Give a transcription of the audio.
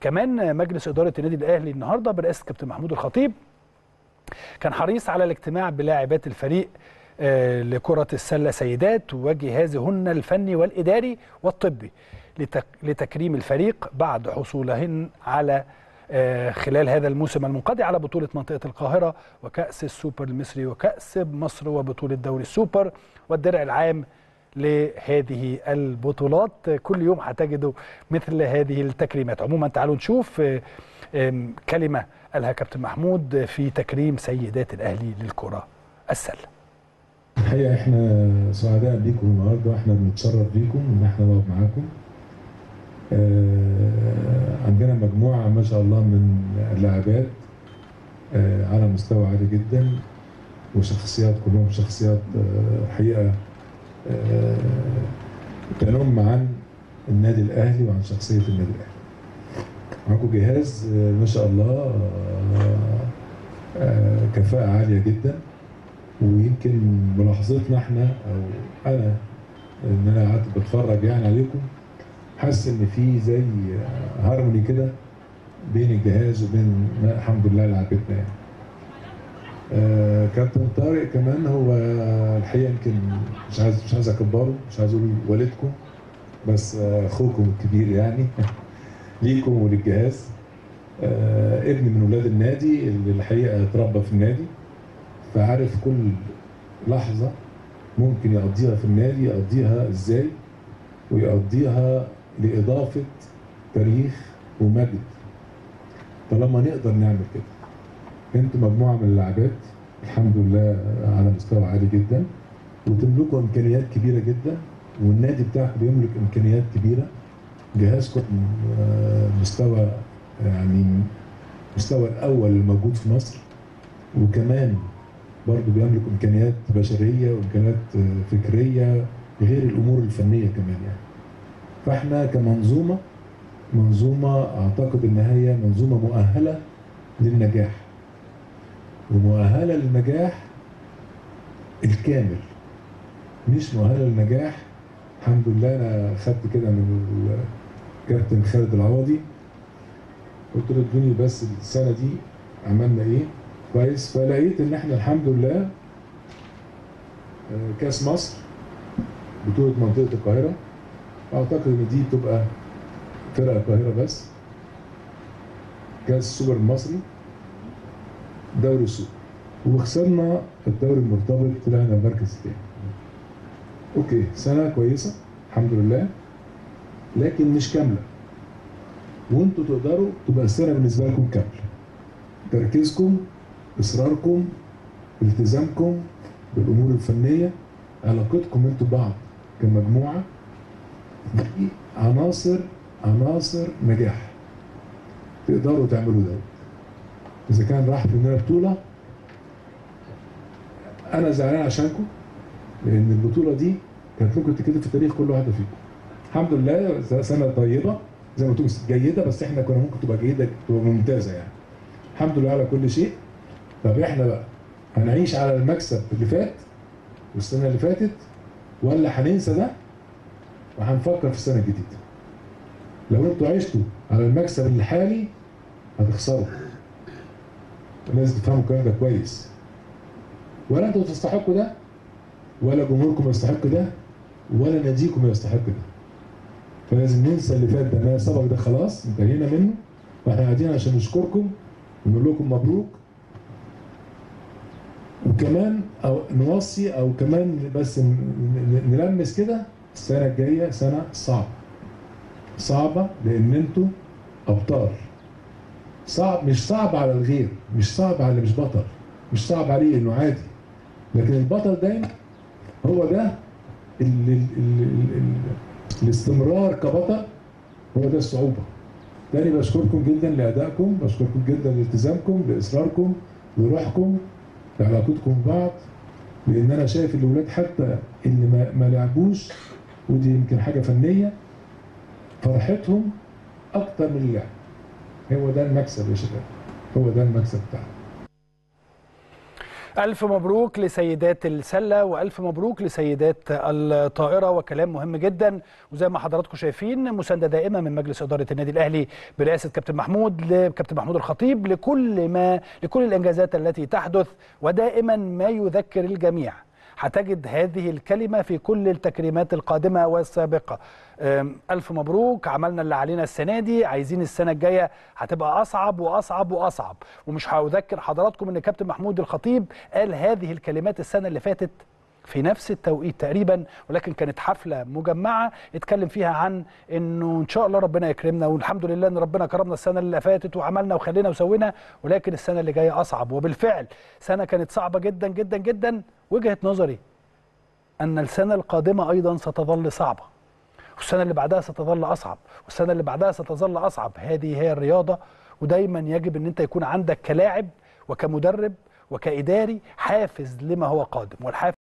كمان مجلس اداره النادي الاهلي النهارده برئاسه كابتن محمود الخطيب كان حريص على الاجتماع بلاعبات الفريق آه، لكرة السلة سيدات وجهازهن الفني والإداري والطبي لتك- لتكريم الفريق بعد حصولهن على آه، خلال هذا الموسم المنقضي على بطولة منطقة القاهرة وكأس السوبر المصري وكأس مصر وبطولة دوري السوبر والدرع العام لهذه البطولات كل يوم هتجدوا مثل هذه التكريمات عموما تعالوا نشوف آه، آم، كلمة قالها كابتن محمود في تكريم سيدات الأهلي للكرة السلة الحقيقه احنا سعداء بيكم النهارده واحنا بنتشرف بيكم ان احنا نقعد معاكم آه، عندنا مجموعه ما شاء الله من اللاعبات آه، على مستوى عالي جدا وشخصيات كلهم شخصيات آه، حقيقه آه، تنم عن النادي الاهلي وعن شخصيه النادي الاهلي معاكم جهاز آه، ما شاء الله آه، آه، كفاءه عاليه جدا ويمكن ملاحظتنا احنا او انا ان انا قعدت بتفرج يعني عليكم حاسس ان في زي هارموني كده بين الجهاز وبين الحمد لله لعبتنا يعني. آه كابتن طارق كمان هو الحقيقه يمكن مش عايز مش عايز اكبره مش عايز اقول والدكم بس آه، اخوكم الكبير يعني ليكم وللجهاز آه ابن من ولاد النادي اللي الحقيقه اتربى في النادي فعارف كل لحظة ممكن يقضيها في النادي يقضيها ازاي ويقضيها لإضافة تاريخ ومجد طالما نقدر نعمل كده انتوا مجموعة من اللاعبات الحمد لله على مستوى عالي جدا وتملكوا امكانيات كبيرة جدا والنادي بتاعكم بيملك امكانيات كبيرة جهازكم آه، مستوى يعني مستوى الاول الموجود في مصر وكمان برضه بيملك امكانيات بشريه وامكانيات آه، فكريه غير الامور الفنيه كمان يعني. فاحنا كمنظومه منظومه اعتقد ان هي منظومه مؤهله للنجاح. ومؤهله للنجاح الكامل. مش مؤهله للنجاح الحمد لله انا خدت كده من الكابتن خالد العوضي قلت له ادوني بس السنه دي عملنا ايه كويس فلقيت ان احنا الحمد لله آه، كاس مصر بطولة منطقة القاهرة اعتقد ان دي تبقى فرق القاهرة بس كاس السوبر المصري دوري السوبر وخسرنا الدوري المرتبط طلعنا المركز الثاني اوكي سنة كويسة الحمد لله لكن مش كاملة وانتوا تقدروا تبقى السنة بالنسبة لكم كاملة تركيزكم اصراركم التزامكم بالامور الفنيه علاقتكم انتوا ببعض كمجموعه دي عناصر عناصر نجاح تقدروا تعملوا ده اذا كان راح مننا بطوله انا زعلان عشانكم لان البطوله دي كانت ممكن تتكتب في تاريخ كل واحده فيكم الحمد لله سنه طيبه زي ما تقول جيده بس احنا كنا ممكن تبقى جيده تبقى ممتازه يعني الحمد لله على كل شيء طب احنا بقى هنعيش على المكسب اللي فات والسنه اللي فاتت ولا هننسى ده وهنفكر في السنه الجديده لو انتوا عشتوا على المكسب الحالي هتخسروا لازم تفهموا الكلام ده كويس ولا انتوا تستحقوا ده ولا جمهوركم يستحق ده ولا ناديكم يستحق ده فلازم ننسى اللي فات ده ما سبق ده خلاص انتهينا منه واحنا قاعدين عشان نشكركم ونقول لكم مبروك وكمان او نوصي او كمان بس ن- ن- نلمس كده السنه الجايه سنه صعبه صعبه لان انتوا ابطال صعب مش صعب على الغير مش صعب على اللي مش بطل مش صعب عليه انه عادي لكن البطل دايما هو ده ال ال ال ال ال الاستمرار كبطل هو ده الصعوبه تاني بشكركم جدا لادائكم بشكركم جدا لالتزامكم لاصراركم لروحكم لعلاقتكم ببعض لان انا شايف الاولاد حتى اللي ما, ما لعبوش ودي يمكن حاجه فنيه فرحتهم اكتر من اللعب هو ده المكسب يا شباب هو ده المكسب بتاعنا ألف مبروك لسيدات السلة وألف مبروك لسيدات الطائرة وكلام مهم جدا وزي ما حضراتكم شايفين مساندة دائمة من مجلس إدارة النادي الأهلي برئاسة كابتن محمود لكابتن محمود الخطيب لكل ما لكل الإنجازات التي تحدث ودائما ما يذكر الجميع هتجد هذه الكلمة في كل التكريمات القادمة والسابقة ألف مبروك عملنا اللي علينا السنة دي عايزين السنة الجاية هتبقى أصعب وأصعب وأصعب ومش هأذكر حضراتكم أن كابتن محمود الخطيب قال هذه الكلمات السنة اللي فاتت في نفس التوقيت تقريبا ولكن كانت حفله مجمعه اتكلم فيها عن انه ان شاء الله ربنا يكرمنا والحمد لله ان ربنا كرمنا السنه اللي فاتت وعملنا وخلينا وسوينا ولكن السنه اللي جايه اصعب وبالفعل سنه كانت صعبه جدا جدا جدا وجهه نظري ان السنه القادمه ايضا ستظل صعبه والسنه اللي بعدها ستظل اصعب والسنه اللي بعدها ستظل اصعب هذه هي الرياضه ودايما يجب ان انت يكون عندك كلاعب وكمدرب وكاداري حافز لما هو قادم والحافز